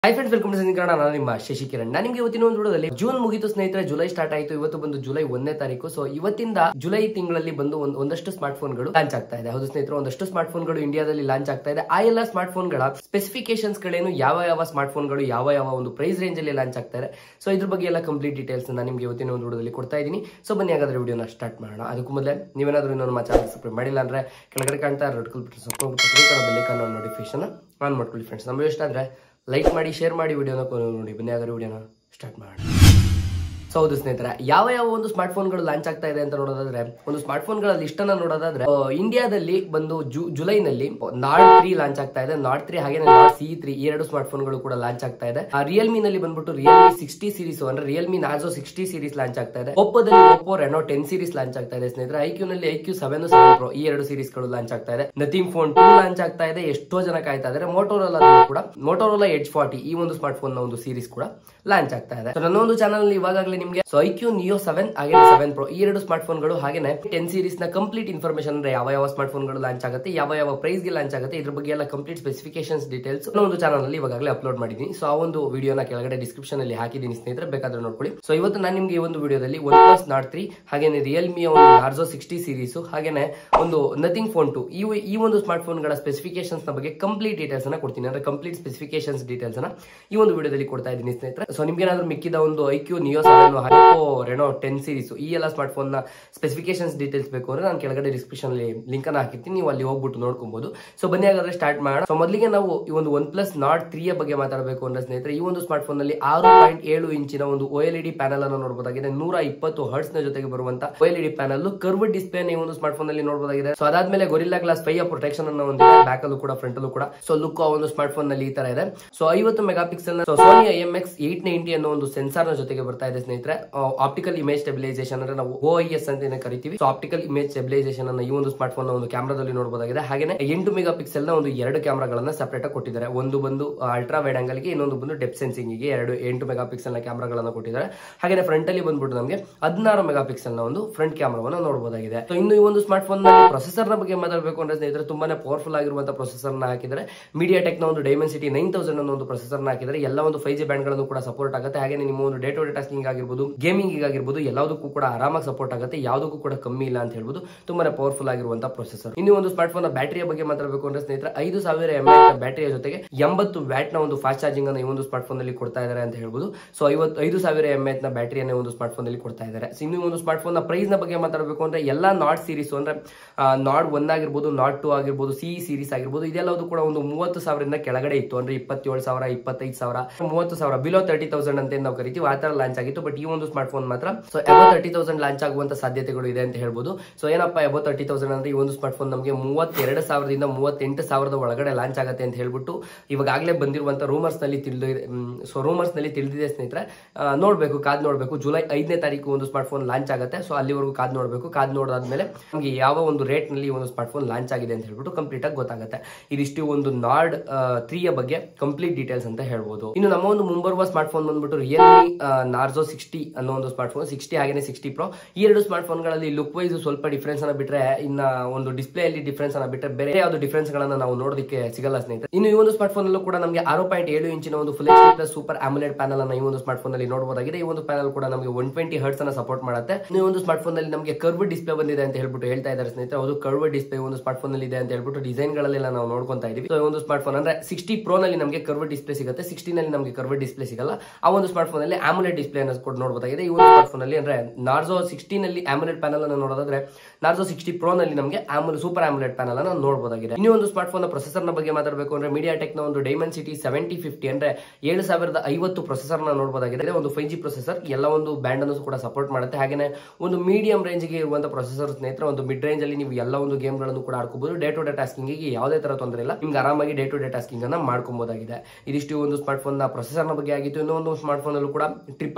high friends welcome to Kannada ನಾನು ನಿಮ್ಮ ಶಶಿ ಕಿರಣ್ ನಾನು ನಿಮಗೆ ಇವತ್ತಿನ ಒಂದು ವಿಡಿಯೋದಲ್ಲಿ ಜೂನ್ ಮುಗಿತು ಸ್ನೇಹಿತರೆ ಜುಲೈ ಸ್ಟಾರ್ಟ್ ಆಯಿತು ಇವತ್ತು ಬಂದು ಜುಲೈ ಒಂದನೇ ತಾರೀಕು ಸೊ ಇವತ್ತಿಂದ ಜುಲೈ ತಿಂಗಳಲ್ಲಿ ಬಂದು ಒಂದ್- ಒಂದಷ್ಟು ಸ್ಮಾರ್ಟ್ ಫೋನ್ಗಳು ಲಾಂಚ್ ಆಗ್ತಾ ಇದೆ ಹೌದು ಸ್ನೇಹಿತರೆ ಒಂದಷ್ಟು ಸ್ಮಾರ್ಟ್ ಫೋನ್ಗಳು ಇಂಡಿಯಾದಲ್ಲಿ ಲಾಂಚ್ ಆಗ್ತಾ ಇದೆ ಆ ಎಲ್ಲ ಸ್ಮಾರ್ಟ್ ಫೋನ್ಗಳ ಸ್ಪೆಸಿಫಿಕೇಶನ್ಸ್ ಗಳೇನು ಯಾವ ಯಾವ ಸ್ಮಾರ್ಟ್ ಫೋನ್ಗಳು ಯಾವ ಯಾವ ಒಂದು ಪ್ರೈಸ್ ರೇಂಜ್ ಅಲ್ಲಿ ಲಾಂಚ್ ಆಗ್ತಾ ಇದೆ ಸೊ ಇದ್ರ ಬಗ್ಗೆ ಎಲ್ಲ ಕಂಪ್ಲೀಟ್ ಡೀಟೇಲ್ಸ್ ನಾನು ನಿಮಗೆ ಇವತ್ತಿನ ಒಂದು ವಿಡಿಯೋದಲ್ಲಿ ಕೊಡ್ತಾ ಇದ್ದೀನಿ ಸೊ ಬನ್ನಿ ಹಾಗಾದ್ರೆ ವಿಡಿಯೋನ ಸ್ಟಾರ್ಟ್ ಮಾಡೋಣ ಅದಕ್ಕೂ ಮೊದಲೇ ನೀವೇನಾದ್ರೂ ಇನ್ನೊಂದು ನಮ್ಮ ಚಾನಲ್ ಸಬ್ಸ್ಕ್ರೈಬ್ ಮಾಡಿಲ್ಲ ಅಂದ್ರೆ ಕೆಳಗಡೆ ಕಾಣ್ತಾ ರೆಡ್ ಕಲ್ ಬಟನ್ ಸಬ್ಸ್ಕ್ರೈಬ್ ಪಕ್ಕದ ಬೆಲ್ಲೈಕನ್ ನೋಟಿಫಿಕೇಶನ್ ಆನ್ ಮಾಡ್ಕೊಳ್ಳಿ ಫ್ರೆಂಡ್ಸ್ ನಮಗೆ ಇಷ್ಟ ಆದ್ರೆ ಲೈಕ್ ಮಾಡಿ ಶೇರ್ ಮಾಡಿ ವಿಡಿಯೋನ ನೋಡಿ ಬನ್ನಿ ಹಾಗಾದ್ರೆ ವಿಡಿಯೋನ ಸ್ಟಾರ್ಟ್ ಮಾಡೋಣ ಸೊ ಹೌದು ಸ್ನೇಹಿತರೆ ಯಾವ ಯಾವ ಒಂದು ಸ್ಮಾರ್ಟ್ ಫೋನ್ಗಳು ಲಾಂಚ್ ಆಗ್ತಾ ಇದೆ ಅಂತ ನೋಡೋದಾದ್ರೆ ಒಂದು ಸ್ಮಾರ್ಟ್ ಫೋನ್ಗಳ ಲಿಸ್ಟ್ ಅನ್ನ ನೋಡೋದಾದ್ರೆ ಆ, ಇಂಡಿಯಾದಲ್ಲಿ ಬಂದು ಜು ಜುಲೈನಲ್ಲಿ ನಾಡ್ ತ್ರೀ ಲಾಂಚ್ ಆಗ್ತಾ ಇದೆ ನಾಡ್ ತ್ರೀ ಹಾಗೆ ನಾಡ್ ಸಿ ತ್ರೀ ಈ ಎರಡು ಸ್ಮಾರ್ಟ್ ಫೋನ್ಗಳು ಕೂಡ ಲಾಂಚ್ ಆಗ್ತಾ ಇದೆ ರಿಯಲ್ಮಿ ನಲ್ಲಿ ಬಂದ್ಬಿಟ್ಟು ರಿಯಲ್ಮಿ ಸಿಕ್ಸ್ಟಿ ಸೀರೀಸ್ ಅಂದ್ರೆ Realme Narzo sixty series launch ಆಗ್ತಾ ಇದೆ ಒಪ್ಪೋದಲ್ಲಿ Oppo Reno ten series launch ಆಗ್ತಾ ಇದೆ ಸ್ನೇಹಿತರೆ ಐಕ್ಯೂ ನಲ್ಲಿ ಐಕ್ಯೂ ಸೆವೆನ್ ಸೆವೆನ್ ಪ್ರೋ ಈ ಎರಡು ಸೀರೀಸ್ ಗಳು ಲಾಂಚ್ ಆಗ್ತಾ ಇದೆ ನಥಿಂಗ್ ಫೋನ್ ಟೂ ಲಾಂಚ್ ಆಗ್ತಾ ಇದೆ ಎಷ್ಟೋ ಜನ ಕಾಯ್ತಾ ಇದ್ದಾರೆ ಮೋಟೋರೋಲಾ ಕೂಡ ಮೋಟೋರೋಲಾ ಎಚ್ ಫಾರ್ಟಿ ಈ ಒಂದು ಸ್ಮಾರ್ಟ್ ಫೋನ್ ನ ಒಂದು ಸೀರೀಸ್ ಕೂಡ ಲಾಂಚ್ ಆಗ್ತಾ ಇದೆ So, ನನ್ನ ಒಂದು ಚಾನಲ್ ಅಲ್ಲಿ ಇವಾಗಲೇ ನಿಮಗೆ ಸೊ ಐಕ್ಯೂ ನಿಯೋ ಸೆವೆನ್ ಹಾಗೆ ಸೆವೆನ್ ಪ್ರೋ ಈ ಎರಡು ಸ್ಮಾರ್ಟ್ ಫೋನ್ಗಳು ಹಾಗೆ ಟೆನ್ ಸೀರೀಸ್ ನ ಕಂಪ್ಲೀಟ್ ಇನ್ಫಾರ್ಮೇಶನ್ ಅಂದ್ರೆ ಯಾವ ಯಾವ ಸ್ಮಾರ್ಟ್ ಫೋನ್ಗಳು ಲಾಂಚ್ ಆಗುತ್ತೆ ಯಾವ ಯಾವ ಪ್ರೈಸ್ ಗೆ ಲಾಂಚ್ ಆಗುತ್ತೆ ಇದ್ರ ಬಗ್ಗೆ ಎಲ್ಲ ಕಂಪ್ಲೀಟ್ ಸ್ಪೆಸಿಫಿಕೇಶನ್ಸ್ ಡೀಟೇಲ್ಸ್ ಒಂದು ಚಾನಲ್ ಅಲ್ಲಿ ಇವಾಗಲೇ ಅಪ್ಲೋಡ್ ಮಾಡಿದ್ದೀನಿ ಸೊ ಆ ಒಂದು ವಿಡಿಯೋನ ಕೆಳಗಡೆ ಡಿಸ್ಕ್ರಿಪ್ಷನ್ ಅಲ್ಲಿ ಹಾಕಿದ್ದೀನಿ ಸ್ನೇಹಿತರೆ ಬೇಕಾದ್ರೆ ನೋಡ್ಕೊಳ್ಳಿ ಸೊ ಇವತ್ತು ನಾನು ನಿಮ್ಗೆ ಈ ಒಂದು ವಿಡಿಯೋದಲ್ಲಿ ಒನ್ ಪ್ಲಸ್ ನಾಟ್ ತ್ರೀ ಹಾಗೇನೆ ರಿಯಲ್ಮಿ ಒಂದು ನಾರ್ಜೋ ಸಿಕ್ಸ್ಟಿ ಸೀರೀಸ್ ಹಾಗೇನೆ ಒಂದು ನಥಿಂಗ್ ಫೋನ್ ಟು ಈ ಈ ಒಂದು ಸ್ಮಾರ್ಟ್ ಫೋನ್ಗಳ ಸ್ಪೆಸಿಫಿಕೇಶನ್ಸ್ ನ ಬಗ್ಗೆ ಕಂಪ್ಲೀಟ್ ಡೀಟೇಲ್ಸ್ ಅನ್ನ ಕೊಡ್ತೀನಿ ಅಂದ್ರೆ ಕಂಪ್ಲೀಟ್ ಸ್ಪೆಸಿಫಿಕೇಶನ್ಸ್ ಡೀಟೇಲ್ಸ್ ಅನ್ನ ಈ ಒಂದು ವಿಡಿಯೋದಲ್ಲಿ ಕೊಡ್ತಾ ಇದ್ದೀನಿ ಸ್ನೇಹಿತರೆ ಸೊ ನಿಮ್ಗೆ ಏನಾದ್ರು ಮಿಕ್ಕಿದ ಒಂದು ಐಕ್ಯೂ ನಿಯೋ ಸೆವೆನ್ ಹೈಪೋ ರೆನೋ ಟೆನ್ ಸೀರೀಸ್ ಈ ಎಲ್ಲ ಸ್ಮಾರ್ಟ್ ಫೋನ್ ನ ಸ್ಪೆಸಿಫಿಕೇಶನ್ಸ್ ಡೀಟೇಲ್ಸ್ ಬೇಕು ಅಂದ್ರೆ ನಾನು ಕೆಳಗಡೆ ಡಿಸ್ಕ್ರಿಪ್ಷನ್ ಅಲ್ಲಿ ಲಿಂಕ್ ಅನ್ನ ಹಾಕಿರ್ತೀನಿ ನೀವು ಅಲ್ಲಿ ಹೋಗ್ಬಿಟ್ಟು ನೋಡ್ಕೊಬಹುದು ಸೊ ಬನ್ನಿ ಹಾಗಾದ್ರೆ ಸ್ಟಾರ್ಟ್ ಮಾಡೋಣ ಸೊ ಮೊದಲಿಗೆ ನಾವು ಈ ಒಂದು ಒನ್ ಪ್ಲಸ್ ನಾಟ್ ತ್ರೀ ಬಗ್ಗೆ ಮಾತಾಡಬೇಕು ಅಂದ್ರೆ ಸ್ನೇಹಿತರೆ ಈ ಒಂದು ಸ್ಮಾರ್ಟ್ ಫೋನ್ ನಲ್ಲಿ ಆರು ಪಾಯಿಂಟ್ ಏಳು ಇಂಚಿನ ಒಂದು ಒ ಎಲ್ ಇಡಿ ಪ್ಯಾನಲ್ ಅನ್ನು ನೋಡಬಹುದಾಗಿದೆ ನೂರ ಇಪ್ಪತ್ತು ಹರ್ಟ್ಸ್ ನ ಜೊತೆಗೆ ಬರುವಂತ O L E D panel curve display ಈ ಒಂದು ಸ್ಮಾರ್ಟ್ ಫೋನ್ ನಲ್ಲಿ ನೋಡಬಹುದಾಗಿದೆ ಸೊ ಅದಾದ್ಮೇಲೆ ಗೊರಿಲ್ಲಾ ಗ್ಲಾಸ್ ಫೈವ್ ಪ್ರೊಟೆಕ್ಷನ್ ಅನ್ನು ಹೊಂದಿದೆ ಬ್ಯಾಕ್ ಅಲ್ಲೂ ಕೂಡ ಫ್ರಂಟ್ ಅಲ್ಲೂ ಕೂಡ ಸೊ ಲುಕ್ ಆ ಒಂದು ಸ್ಮಾರ್ಟ್ ಫೋನ್ ನಲ್ಲಿ ಈ ತರ ಇದೆ ಸೊ ಐವತ್ತು ಮೆಗಾ ಪಿಕ್ಸೆಲ್ ನ Sony I M X eight ninety ಅನ್ನೋ ಒಂದು ಸೆನ್ಸಾರ್ ನ ಜೊತೆಗೆ ಬರ್ತಾ ಇದೆ ಸ್ನೇಹಿತರೆ ಆಪ್ಟಿಕಲ್ ಇಮೇಜ್ ಸ್ಟೆಬಿಲೈಸೇಷನ್ ಅಂದ್ರೆ ನಾವು ಓ ಐ ಎಸ್ ಅಂತ ಏನ್ ಕರಿತೀವಿ ಸೊ ಆಪ್ಟಿಕಲ್ ಇಮೇಜ್ ಸ್ಟೆಬಿಲೈಸೇಷನ್ ಅನ್ನ ಈ ಒಂದು ಸ್ಮಾರ್ಟ್ ಫೋನ್ ನ ಒಂದು ಕ್ಯಾಮ್ರಾದಲ್ಲಿ ನೋಡಬಹುದಾಗಿದೆ ಹಾಗೆ ಎಂಟು ಮೆಗಾ ಪಿಕ್ಸೆಲ್ ನ ಒಂದು ಎರಡು ಕ್ಯಾಮ್ರಾಗಳನ್ನ ಸಪರೇಟ್ ಆಗಿ ಕೊಟ್ಟಿದ್ದಾರೆ ಒಂದು ಬಂದು ಅಲ್ಟ್ರಾ ವೈಡ್ ಆಂಗಲ್ ಗೆ ಇನ್ನೊಂದು ಬಂದು ಡೆಪ್ ಸೆನ್ಸಿಂಗ್ ಗೆ ಎರಡು ಎಂಟು ಮೆಗಾ ಪಿಕ್ಸೆಲ್ ನ ಕ್ಯಾಮ್ರಾಗಳನ್ನ ಕೊಟ್ಟಿದ್ದಾರೆ ಹಾಗೆ ಫ್ರಂಟ್ ಅಲ್ಲಿ ಬಂದ್ಬಿಟ್ಟು ನಮಗೆ ಹದಿನಾರು ಮೆಗಾ ಪಿಕ್ಸೆಲ್ ನ ಒಂದು ಫ್ರಂಟ್ ಕ್ಯಾಮ್ರಾವನ್ನು ನೋಡಬಹುದಾಗಿದೆ ಸೊ ಇನ್ನು ಈ ಒಂದು ಸ್ಮಾರ್ಟ್ ಫೋನ್ ನಲ್ಲಿ ಪ್ರೊಸೆಸರ್ ನ ಬಗ್ಗೆ ಮಾತಾಡಬೇಕು ಅಂದ್ರೆ ಸ್ನೇಹಿತರೆ ತುಂಬಾನೇ ಪವರ್ಫುಲ್ ಆಗಿರುವಂತಹ ಪ್ರೊಸೆಸರ್ ನ ಹಾಕಿದರೆ ಮೀಡಿಯಾ ಟೆಕ್ ನ ಒಂದು ಡೈಮೆನ್ಸಿಟಿ ನೈನ್ ತೌಸಂಡ್ ಅನ್ನೋ ಒಂದು ಪ್ರೊಸೆಸರ್ ನ ಹಾಕಿದರೆ ಎಲ್ಲ ಒಂದು ಫೈವ್ ಜಿ ಬ್ಯಾಂಡ್ ಗಳನ್ನು ಕೂಡ ಸಪೋರ್ಟ್ ಆಗುತ್ತೆ ಹಾಗೆ ನಿಮ್ಮ ಒಂದು ಡೇ ಟು ಡೇ ಟಾಸ್ಕಿಂಗ್ ಆಗಿರ್ಬೋದು ಗೇಮಿಂಗ್ ಆಗಿರ್ಬೋದು ಎಲ್ಲದಕ್ಕೂ ಕೂಡ ಆರಾಮಾಗಿ ಸಪೋರ್ಟ್ ಆಗುತ್ತೆ ಯಾವುದಕ್ಕೂ ಕೂಡ ಕಮ್ಮಿ ಇಲ್ಲ ಅಂತ ಹೇಳ್ಬೋದು ತುಂಬಾನೇ ಪವರ್ಫುಲ್ ಆಗಿರುವಂತಹ ಪ್ರೊಸೆಸರ್ ಇನ್ನು ಒಂದು ಸ್ಮಾರ್ಟ್ ಫೋನ್ ಬ್ಯಾಟರಿಯ ಬಗ್ಗೆ ಮಾತಾಡಬೇಕು ಅಂದ್ರೆ ಸ್ನೇಹಿತರೆ ಐದು ಸಾವಿರ ಎಂ ಬ್ಯಾಟರಿಯ ಜೊತೆಗೆ ಎಂಬತ್ತು ವ್ಯಾಟ್ ನ ಒಂದು ಫಾಸ್ಟ್ ಚಾರ್ಜಿಂಗ್ ಅನ್ನು ಈ ಒಂದು ಸ್ಮಾರ್ಟ್ ಫೋನ್ ನಲ್ಲಿ ಕೊಡ್ತಾ ಇದ್ದಾರೆ ಅಂತ ಹೇಳ್ಬೋದು ಸೊ ಐವತ್ತು ಐದು ಸಾವಿರ ಎಂ ನ ಬ್ಯಾಟರಿಯನ್ನು ಒಂದು ಸ್ಮಾರ್ಟ್ ಫೋನ್ ನಲ್ಲಿ ಕೊಡ್ತಾ ಇದ್ದಾರೆ So, ಇನ್ನು ಈ ಒಂದು ಸ್ಮಾರ್ಟ್ ಫೋನ್ ನ ಪ್ರೈಸ್ ನ ಬಗ್ಗೆ ಮಾತಾಡಬೇಕು ಅಂದ್ರೆ ಎಲ್ಲಾ ನಾಡ್ ಸೀರೀಸ್ ಅಂದ್ರೆ ನಾಡ್ ಒನ್ ಆಗಿರ್ಬೋದು ನಾಡ್ ಟೂ ಆಗಿರ್ಬೋದು ಸಿ ಸೀರೀಸ್ ಆಗಿರ್ಬೋದು ಇದೆಲ್ಲವೂ ಕೂಡ ಒಂದು ಮೂವತ್ತು ಸಾವಿರದಿಂದ ಕೆಳಗಡೆ ಇತ್ತು ಅಂದ್ರೆ ಇಪ್ಪತ್ತೇಳು ಸಾವಿರ ಇಪ್ಪತ್ತೈದು ಸಾವಿರ ಮೂವತ್ತು ಸಾವಿರ ಬಿಲೋ ತರ್ಟಿ ತೌಸಂಡ್ ಅಂತ ಏನ್ ನಾವು ಕರಿತೀವಿ ಆ ತರ ಲಾಂಚ್ ಆಗಿತ್ತು ಬಟ್ ಈ ಒಂದು ಸ್ಮಾರ್ಟ್ ಫೋನ್ ಮಾತ್ರ so above thirty thousand launch ಆಗುವಂತ ಸಾಧ್ಯತೆಗಳು ಇದೆ ಅಂತ ಹೇಳ್ಬೋದು ಸೊ ಏನಪ್ಪ ಎಬೋ ತರ್ಟಿ ತೌಸಂಡ್ ಅಂದ್ರೆ ಈ ಒಂದು ಸ್ಮಾರ್ಟ್ ಫೋನ್ ನಮಗೆ ಮೂವತ್ತೆರಡು ಸಾವಿರದಿಂದ ಮೂವತ್ತೆಂಟು ಸಾವಿರದ ಒಳಗಡೆ ಲಾಂಚ್ ಆಗುತ್ತೆ ಅಂತ ಹೇಳ್ಬಿಟ್ಟು ಇವಾಗಲೇ ಬಂದಿರುವಂತ ರೂಮರ್ಸ್ ನಲ್ಲಿ ತಿಳಿದಿದೆ ಸೊ ರೂಮರ್ಸ್ ನಲ್ಲಿ ತಿಳಿದಿದೆ ಸ್ನೇಹಿತರೆ ಆ, ನೋಡ್ಬೇಕು ಕಾದ್ ನೋಡ್ಬೇಕು ಜುಲೈ ಐದನೇ ತಾರೀಕು ಒಂದು ಸ್ಮಾರ್ಟ್ ಫೋನ್ ಲಾಂಚ್ ಆಗುತ್ತೆ ಸೊ ಅಲ್ಲಿವರೆಗೂ ಕಾದ್ ನೋಡ್ಬೇಕು ಕಾದ್ ನೋಡಾದ್ಮೇಲೆ ನಮಗೆ ಯಾವ ಒಂದು ರೇಟ್ ನಲ್ಲಿ ಈ ಒಂದು ಸ್ಮಾರ್ಟ್ ಫೋನ್ ಲಾಂಚ್ ಆಗಿದೆ ಅಂತ ಹೇಳ್ಬಿಟ್ಟು ಕಂಪ್ಲೀಟ್ ಆಗಿ ಗೊತ್ತಾಗುತ್ತೆ ಇದಿಷ್ಟು ಒಂದು ನಾಡ್ ತ್ರೀಯ ಬಗ್ಗೆ ಕಂಪ್ಲೀಟ್ ಡೀಟೇಲ್ಸ್ ಅಂತ ಹೇಳ್ಬೋದು ಇನ್ನು ನಮ್ಮ ಒಂದು ಮುಂಬರುವ ಸ್ಮಾರ್ಟ್ ಫೋನ್ ಬಂದ್ಬಿಟ್ಟು ರಿಯಲ್ಮಿ ನಾರ್ಜೋ ಸಿಕ್ಸ್ಟಿ ಅನ್ನೋ ಒಂದು ಸ್ಮಾರ್ಟ್ ಫೋನ್ ಸಿಕ್ಸ್ಟಿ ಹಾಗೆ ಸಿಕ್ಸ್ಟಿ ಪ್ರೋ ಈ ಎರಡು ಸ್ಮಾರ್ಟ್ ಫೋನ್ಗಳಲ್ಲಿ ಲುಕ್ ವೈಸ್ ಸ್ವಲ್ಪ ಡಿಫ್ರೆನ್ಸ್ ಅನ್ನ ಬಿಟ್ರೆ ಇನ್ನ ಒಂದು ಡಿಸ್ಪ್ಲೇ ಅಲ್ಲಿ ಡಿಫ್ರೆನ್ಸ್ ಅನ್ನ ಬಿಟ್ರೆ ಬೇರೆ ಯಾವ್ದು ಡಿಫ್ರೆನ್ಸ್ ಗಳನ್ನ ನಾವು ನೋಡೋದಕ್ಕೆ ಸಿಗಲ್ಲ ಸ್ನೇಹಿತರೆ ಇನ್ನು ಈ ಒಂದು ಸ್ಮಾರ್ಟ್ ಫೋನ್ ಅಲ್ಲೂ ಕೂಡ ನಮಗೆ ಆರು ಪಾಯಿಂಟ್ ಏಳು ಇಂಚಿನ ಒಂದು full H plus super AMOLED panel ಅನ್ನ ಈ ಒಂದು ಸ್ಮಾರ್ಟ್ ಫೋನ್ ಅಲ್ಲಿ ನೋಡಬಹುದಾಗಿದೆ ಈ ಒಂದು ಪ್ಯಾನಲ್ ಕೂಡ ನಮಗೆ ಒನ್ ಟ್ವೆಂಟಿ ಹರ್ಟ್ಸ್ ಅನ್ನ ಸಪೋರ್ಟ್ ಮಾಡುತ್ತೆ ಇನ್ನು ಈ ಒಂದು ಸ್ಮಾರ್ಟ್ ಫೋನ್ ನಲ್ಲಿ ನಮಗೆ ಕರ್ವ್ ಡಿಸ್ಪ್ಲೇ ಬಂದಿದೆ ಅಂತ ಹೇಳ್ಬಿಟ್ಟು ಹೇಳ್ತಾ ಇದ್ದಾರೆ ಸ್ನೇಹಿತರೆ ಅದು ಕರ್ವ್ ಡಿಸ್ಪ್ಲೇ ಒಂದು ಸ್ಮಾರ್ಟ್ ಫೋನ್ ಅಲ್ಲಿ ಇದೆ ಅಂತ ಹೇಳ್ಬಿಟ್ಟು ಡಿಸೈನ್ ಗಳಲ್ಲೆಲ್ಲ ನಾವು ನೋಡ್ಕೊಂತಾ ಇದೀವಿ ಸೊ ಈ ಒಂದು ಸ್ಮಾರ್ಟ್ ಫೋನ್ ಅಂದ್ರೆ ಸಿಕ್ಸ್ಟಿ ಪ್ರೋ ನಲ್ಲಿ ನಮಗೆ ಕರ್ವ್ ಡಿಸ್ಪ್ಲೇ ಸಿಗುತ್ತೆ ಸಿಕ್ಸ್ಟಿ ನಲ್ಲಿ ನಮಗೆ ಕರ್ವ್ ಡಿಸ್ಪ್ಲೇ ಸಿಗಲ್ಲ ಆ ಒಂದು ಸ್ಮಾರ್ಟ್ ಫೋನ್ ಅಲ್ಲಿ ಆಮುಲೆಟ್ ಡಿಸ್ಪ್ಲೇ ಅನ್ನು ಕೂಡ ನೋಡಬಹುದಾಗಿದೆ ಈ ಒಂದು ಸ್ಮಾರ್ಟ್ ಫೋನ್ ಅಲ್ಲಿ ಅಂದ್ರೆ ನಾರ್ಜೋ ಸಿಕ್ಸ್ಟಿ ನಲ್ಲಿ ಆಮುಲೆಟ್ ಪ್ಯಾನಲ್ ಅನ್ನು ನೋಡೋದಾದ್ರೆ ನಾರ್ಜೋ ಸಿಕ್ಸ್ಟಿ ಪ್ರೋ ನಲ್ಲಿ ನಮಗೆ ಆಮುಲ್ ಸೂಪರ್ ಆಮುಲೆಟ್ ಪ್ಯಾನಲ್ ಅನ್ನು ನೋಡಬಹುದಾಗಿದೆ ಇನ್ನು ಒಂದು ಸ್ಮಾರ್ಟ್ ಫೋನ್ ಪ್ರೊಸೆಸರ್ ನ ಬಗ್ಗೆ ಮಾತಾಡಬೇಕು ಅಂದ್ರೆ ಮೀಡಿಯಾ ಟೆಕ್ ನ ಒಂದು ಡೈಮೆನ್ಸಿಟಿ ಸೆವೆಂಟಿ ಫಿಫ್ಟಿ ಅಂದ್ರೆ ಏಳು ಸಾವಿರದ ಐವತ್ತು ಪ್ರೊಸೆಸರ್ ನ ನೋಡಬಹುದಾಗಿದೆ ಒಂದು ಫೈವ್ ಜಿ ಪ್ರೊಸೆಸರ್ ಎಲ್ಲ ಒಂದು ಬ್ಯಾಂಡ್ ಅನ್ನು ಕೂಡ ಸಪೋರ್ಟ್ ಮಾಡುತ್ತೆ ಹಾಗೆ ಒಂದು ಮೀಡಿಯಂ ರೇಂಜ್ ಗೆ ಇರುವಂತ ಪ್ರೊಸೆಸರ್ ಸ್ನೇಹಿತರೆ ಒಂದು ಮಿಡ್ ರೇಂಜ್ ಅಲ್ಲಿ ನೀವು ಎಲ್ಲ ಒಂದು ಗೇಮ್ ಗಳನ್ನು ಕೂಡ ಆಡ್ಕೋಬಹುದು ಡೇ ಟು ಡೇ ಟಾಸ್ಕಿಂಗ್ ಗೆ ಯಾವುದೇ ತರ ತೊಂದರೆ ಇಲ್ಲ ನಿಮ್ಗೆ ಆರಾಮಾಗಿ ಡೇ ಟು ಡೇ ಟಾಸ್ಕಿಂಗ್ ಅನ್ನ ಮಾಡ್ಕೊಬಹುದಾಗಿದೆ ಇದಿಷ್ಟು ಒಂದು ಸ್ಮಾರ್ಟ್ ಫೋನ್ ನ ಪ್ರೊಸೆಸರ್ ನ ಬಗ್ಗೆ ಆಗಿತ್ತು ಇನ್ನೊಂದು ಸ್ಮಾರ್ಟ್ ಫೋನ್ ಅಲ್ಲೂ ಕೂಡ ಟ್ರಿಪಲ್ ರಿಯರ್ ಕ್ಯಾಮ್ರಾ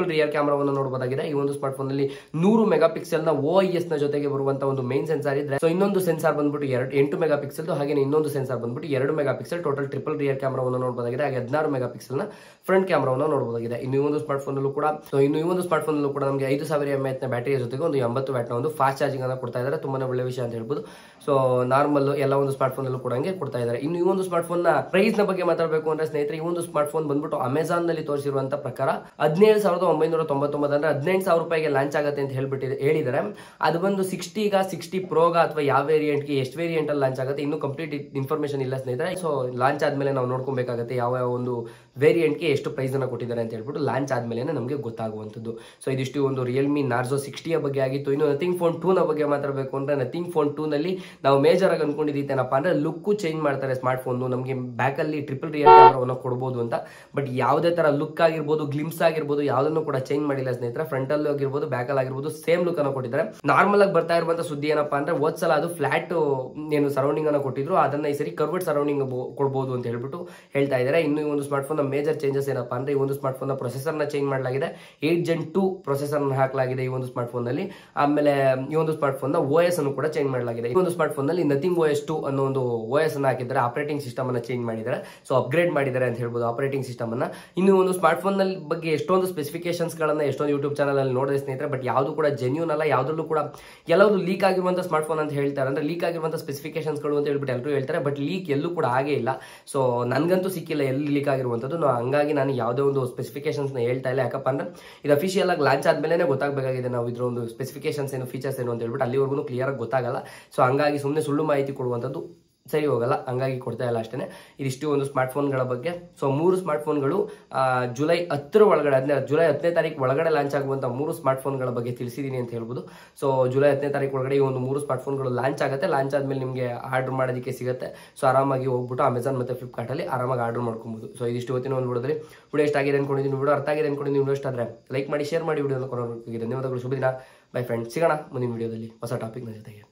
ಕ್ಯಾಮ್ರಾವನ್ನು ನೋಡಬಹುದಾಗಿದೆ ಈ ಒಂದು ಸ್ಮಾರ್ಟ್ ಫೋನ್ ಅಲ್ಲಿ ನೂರು ಮೆಗಾ ಪಿಕ್ಸೆಲ್ ನ ಓ ಎಸ್ ನ ಜೊತೆಗೆ ಬರುವಂತ ಒಂದು ಮೈನ್ ಸೆನ್ಸಾರ್ ಇದ್ರೆ ಸೊ ಇನ್ನೊಂದು ಸೆನ್ಸಾರ್ ಬಂದ್ಬಿಟ್ಟು ಎರಡು ಎಂಟು ಮೆಗಾ ಪಿಕ್ಸೆಲ್ ಹಾಗೆ ಇನ್ನೊಂದು ಸೆನ್ಸಾರ್ ಬಂದ್ಬಿಟ್ಟು ಎರಡು megapixel total triple rear ಕ್ಯಾಮ್ರಾವನ್ನು ನೋಡಬಹುದಾಗಿದೆ ಹಾಗೆ ಹದಿನಾರು ಮೆಗಾ ಪಿಕ್ಸೆಲ್ ನ ಫ್ರಂಟ್ ಕ್ಯಾಮ್ರಾವನ್ನು ನೋಡಬಹುದಾಗಿದೆ ಇನ್ನು ಈ ಒಂದು ಸ್ಮಾರ್ಟ್ ಫೋನ್ ಅಲ್ಲೂ ಕೂಡ ಸೊ ಇನ್ನು ಈ ಒಂದು ಸ್ಮಾರ್ಟ್ ಫೋನ್ ಅಲ್ಲೂ ಕೂಡ ನಮಗೆ ಐದು ಸಾವಿರ ಎಂ ಎಚ್ ನ ಬ್ಯಾಟರಿಯ ಜೊತೆಗೆ ಒಂದು ಎಂಬತ್ತು ವ್ಯಾಟ್ ನ ಒಂದು ಫಾಸ್ಟ್ ಚಾರ್ಜಿಂಗ್ ಅನ್ನ ಕೊಡ್ತಾ ಇದ್ದಾರೆ ತುಂಬಾನೇ ಒಳ್ಳೆ ವಿಷಯ ಅಂತ ಹೇಳ್ಬೋದು ಸೊ ನಾರ್ಮಲ್ ಎಲ್ಲ ಒಂದು ಸ್ಮಾರ್ಟ್ ಫೋನ್ ಅಲ್ಲೂ ಕೂಡ ಹಂಗೆ ಕೊಡ್ತಾ ಇದ್ದಾರೆ ಇನ್ನು ಈ ಒಂದು ಸ್ಮಾರ್ಟ್ ಫೋನ್ ನ ಪ್ರೈಸ್ ನ ಬಗ್ಗೆ ಮಾತಾಡಬೇಕು ಅಂದ್ರೆ ಸ್ನೇಹಿತರೆ ಈ ಒಂದು ಸ್ಮಾರ್ಟ್ ಫೋನ್ ಬಂದ್ಬಿಟ್ಟು ಅಮೆಜಾನ್ ನಲ್ಲಿ ತೋರಿಸಿರುವಂತ ಪ್ರಕಾರ ಹದಿನೇಳು ಸಾವಿರದ ಒಂಬೈನೂರ ತೊಂಬತ್ತೊಂಬತ್ತು ಅಂದ್ರೆ ಹದಿನೆಂಟು ಸಾವಿರ ರೂಪಾಯಿಗೆ ಲಾಂಚ್ ಆಗುತ್ತೆ ಅಂತ ಹೇಳ್ಬಿಟ್ಟಿದೆ ಹೇಳಿದ್ದಾರೆ ಅದು ಬಂದು ಸಿಕ್ಸ್ಟಿಗ ಸಿಕ್ಸ್ಟಿ ಪ್ರೋಗ ಅಥವಾ ಯಾವ ವೇರಿಯಂಟ್ಗೆ ಎಷ್ಟು ವೇರಿಯಂಟ್ ಅಲ್ಲಿ ಲಾಂಚ್ ಆಗುತ್ತೆ ಇನ್ನೂ ಕಂಪ್ಲೀಟ್ ಇನ್ಫಾರ್ಮೇಶನ್ ಇಲ್ಲ ಸ್ನೇಹಿತರೆ ಸೊ ಲಾಂಚ್ ಆದ್ಮೇಲೆ ನಾವು ನೋಡ್ಕೊಬೇಕಾಗುತ್ತೆ ಯಾವ ಯಾವ ಒಂದು ವೇರಿಯಂಟ್ಗೆ ಎಷ್ಟು ಪ್ರೈಸ್ ಅನ್ನ ಕೊಟ್ಟಿದ್ದಾರೆ ಅಂತ ಹೇಳ್ಬಿಟ್ಟು ಲಾಂಚ್ ಆದ್ಮೇಲೆ ನಮಗೆ ಗೊತ್ತಾಗುವಂಥದ್ದು ಸೊ ಇದಿಷ್ಟು ಒಂದು ರಿಯಲ್ಮಿ ನಾರ್ಜೋ ಸಿಕ್ಸ್ಟಿಯ ಬಗ್ಗೆ ಆಗಿತ್ತು ಇನ್ನು ನಥಿಂಗ್ ಫೋನ್ ಟೂ ನ ಬಗ್ಗೆ ಮಾತಾಡಬೇಕು ಅಂದ್ರೆ ನಥಿಂಗ್ ಫೋನ್ ಟೂ ನಲ್ಲಿ ನಾವು ಮೇಜರ್ ಆಗಿ ಅನ್ಕೊಂಡಿದ್ದೇನಪ್ಪ ಅಂದ್ರೆ ಲುಕ್ ಚೇಂಜ್ ಮಾಡ್ತಾರೆ ಸ್ಮಾರ್ಟ್ ಫೋನ್ ನಮಗೆ ಬ್ಯಾಕ್ ಅಲ್ಲಿ ಟ್ರಿಪಲ್ ರಿಯಲ್ ಕ್ಯಾಮ್ರಾವನ್ನು ಕೊಡಬಹುದು ಅಂತ ಬಟ್ ಯಾವುದೇ ತರ ಲುಕ್ ಆಗಿರ್ಬೋದು ಗ್ಲಿಮ್ಸ್ ಆಗಿರ್ಬೋದು ಯಾವುದನ್ನು ಕೂಡ ಚೇಂಜ್ ಮಾಡಿಲ್ಲ ಸ್ನೇಹಿತರೆ ಫ್ರಂಟ್ ಅಲ್ಲಿ ಆಗಿರ್ಬೋದು ಬ್ಯಾಕ್ ಅಲ್ಲಿ ಆಗಿರ್ಬೋದು ಸೇಮ್ ಲುಕ್ ಅನ್ನು ಕೊಟ್ಟಿದ್ದಾರೆ ನಾರ್ಮಲ್ ಆಗಿ ಬರ್ತಾ ಇರುವಂತ ಸುದ್ದಿ ಏನಪ್ಪಾ ಅಂದ್ರೆ ಹೋದ್ ಸಲ ಅದು ಫ್ಲಾಟ್ ಏನು ಸರೌಂಡಿಂಗ್ ಅನ್ನು ಕೊಟ್ಟಿದ್ರು ಅದನ್ನ ಈ ಸರಿ ಕರ್ವರ್ಡ್ ಸರೌಂಡಿಂಗ್ ಕೊಡಬಹುದು ಅಂತ ಹೇಳ್ಬಿಟ್ಟು ಹೇಳ್ತಾ ಇದ್ದಾರೆ ಇನ್ನು ಈ ಒಂದು ಸ್ಮಾರ್ಟ್ ಫೋನ್ ಮೇಜರ್ ಚೇಂಜಸ್ ಏನಪ್ಪಾ ಅಂದ್ರೆ ಈ ಒಂದು ಸ್ಮಾರ್ಟ್ ಫೋನ್ ಪ್ರೊಸೆಸರ್ ನ ಚೇಂಜ್ ಮಾಡಲಾಗಿದೆ ಏಟ್ ಜೆನ್ ಟೂ ಪ್ರೊಸೆಸರ್ ಹಾಕಲಾಗಿದೆ ಈ ಒಂದು ಸ್ಮಾರ್ಟ್ ಫೋನ್ ನಲ್ಲಿ ಆಮೇಲೆ ಈ ಒಂದು ಸ್ಮಾರ್ಟ್ ಫೋನ್ ನ ಓ ಎಸ್ ಅನ್ನು ಕೂಡ ಚೇಂಜ್ ಮಾಡಲಾಗಿದೆ ಈ ಒಂದು ಸ್ಮಾರ್ಟ್ ಫೋನ್ ನಲ್ಲಿ ನಥಿಂಗ್ ಓ ಎಸ್ ಟು ಅನ್ನೋ ಒಂದು ಓ ಎಸ್ ಅನ್ನು ಹಾಕಿದ್ದಾರೆ ಆಪರೇಟಿಂಗ್ ಸಿಸ್ಟಮ್ ಅನ್ನ ಚೇಂಜ್ ಮಾಡಿದ್ದಾರೆ ಸೊ ಅಪ್ಗ್ರೇಡ್ ಮಾಡಿದ್ದಾರೆ ಅಂತ ಹೇಳ್ಬೋದು ಆಪರೇಟಿಂಗ್ ಸಿಸ್ಟಮ್ ಅನ್ನ ಇನ್ನು ಒಂದು ಸ್ಮಾರ್ಟ್ ಫೋನ್ ನಲ್ಲಿ ಬಗ್ಗೆ ಎಷ್ಟೊಂದು ಸ್ಪೆಸಿಫಿಕೇಶನ್ಸ್ ಗಳನ್ನ ಎಷ್ಟೊಂದು ಯೂಟ್ಯೂಬ್ ಚಾನಲ್ ಅಲ್ಲಿ ನೋಡಿದೆ ಸ್ನೇಹಿತರೆ ಬಟ್ ಯಾವುದು ಕೂಡ ಜೆನ್ಯೂನ್ ಅಲ್ಲ ಯಾವ್ದ್ರಲ್ಲೂ ಕೂಡ ಎಲ್ಲವೂ ಲೀಕ್ ಆಗಿರುವಂತ ಸ್ಮಾರ್ಟ್ ಫೋನ್ ಅಂತ ಹೇಳ್ತಾರೆ ಅಂದ್ರೆ ಲೀಕ್ ಆಗಿರುವಂತ ಸ್ಪೆಸಿಫಿಕೇಶನ್ಸ್ ಗಳು ಅಂತ ಹೇಳ್ಬಿಟ್ಟು ಎಲ್ಲರೂ ಹೇಳ್ತಾರೆ ಬಟ್ ಲೀಕ್ ಎಲ್ಲೂ ಕೂಡ ಆಗೇ ಇಲ್ಲ ಸೊ ನನ್ಗಂತೂ ಸಿಕ್ಕಿಲ್ಲ ಎಲ್ಲಿ ಲೀಕ್ ಆಗಿರುವಂತದ್ದು ನಾ- ಹಂಗಾಗಿ ನಾನು ಯಾವುದೇ ಒಂದು ಸ್ಪೆಸಿಫಿಕೇಶನ್ಸ್ ನ ಹೇಳ್ತಾ ಇಲ್ಲ ಯಾಕಪ್ಪ ಅಂದ್ರೆ ಇದು ಅಫಿಷಿಯಲ್ ಆಗಿ ಲಾಂಚ್ ಆದ್ಮೇಲೆ ಗೊತ್ತಾಗಬೇಕಾಗಿದೆ ನಾವು ಇದ್ರ ಒಂದು ಸ್ಪೆಸಿಫಿಕೇಶನ್ಸ್ ಏನು ಫೀಚರ್ಸ್ ಏನು ಅಂತ ಹೇಳ್ಬಿಟ್ಟು ಅಲ್ಲಿವರೆಗೂ ಕ್ಲಿಯರ್ ಆಗಿ ಗೊತ್ತಾಗಲ್ಲ ಸೊ ಹಂಗಾಗಿ ಸುಮ್ಮನೆ ಸುಳ್ಳು ಮಾಹಿತಿ ಕೊಡುವಂಥದ್ದು ಸರಿ ಹೋಗಲ್ಲ ಹಂಗಾಗಿ ಕೊಡ್ತಾ ಇಲ್ಲ ಅಷ್ಟೇ ಇದಿಷ್ಟು ಒಂದು ಸ್ಮಾರ್ಟ್ ಫೋನ್ಗಳ ಬಗ್ಗೆ ಸೊ ಮೂರು ಸ್ಮಾರ್ಟ್ ಫೋನ್ಗಳು ಜುಲೈ ಹತ್ತರ ಒಳಗಡೆ ಹದಿನ ಜುಲೈ ಹತ್ತನೇ ತಾರೀಕು ಒಳಗಡೆ ಲಾಂಚ್ ಆಗುವಂತ ಮೂರು ಸ್ಮಾರ್ಟ್ ಫೋನ್ಗಳ ಬಗ್ಗೆ ತಿಳಿಸಿದ್ದೀನಿ ಅಂತ ಹೇಳ್ಬೋದು ಸೊ ಜುಲೈ ಹತ್ತನೇ ತಾರೀಕು ಒಳಗಡೆ ಈ ಒಂದು ಮೂರು ಸ್ಮಾರ್ಟ್ ಫೋನ್ಗಳು ಲಾಂಚ್ ಆಗುತ್ತೆ ಲಾಂಚ್ ಆದ್ಮೇಲೆ ನಿಮಗೆ ಆರ್ಡರ್ ಮಾಡೋದಕ್ಕೆ ಸಿಗುತ್ತೆ ಸೊ ಆರಾಮಾಗಿ ಹೋಗ್ಬಿಟ್ಟು ಅಮೆಝಾನ್ ಮತ್ತೆ ಫ್ಲಿಪ್ಕಾರ್ಟ್ ಅಲ್ಲಿ ಆರಾಮಾಗಿ ಆರ್ಡರ್ ಮಾಡ್ಕೊಬಹುದು ಸೊ ಇದಿಷ್ಟು ಇವತ್ತಿನ ಒಂದು ವಿಡಿಯೋದಲ್ಲಿ ವಿಡಿಯೋ ಇಷ್ಟ ಆಗಿದೆ ಅನ್ಕೊಂಡಿದ್ದೀನಿ ವಿಡಿಯೋ ಅರ್ಥ ಆಗಿದೆ ಅನ್ಕೊಂಡಿದ್ದೀನಿ ವಿಡಿಯೋ ಇಷ್ಟ ಆದ್ರೆ ಲೈಕ್ ಮಾಡಿ ಶೇರ್ ಮಾಡಿ ವಿಡಿಯೋ ಧನ್ಯವಾದಗಳು ಶುಭ ದಿನ ಬೈ ಫ್ರೆಂಡ್ ಸಿಗೋಣ ಮುಂದಿನ ವಿಡಿಯೋದಲ್ಲಿ ಹೊಸ ಟಾಪಿಕ್ನ ಜೊತೆಗೆ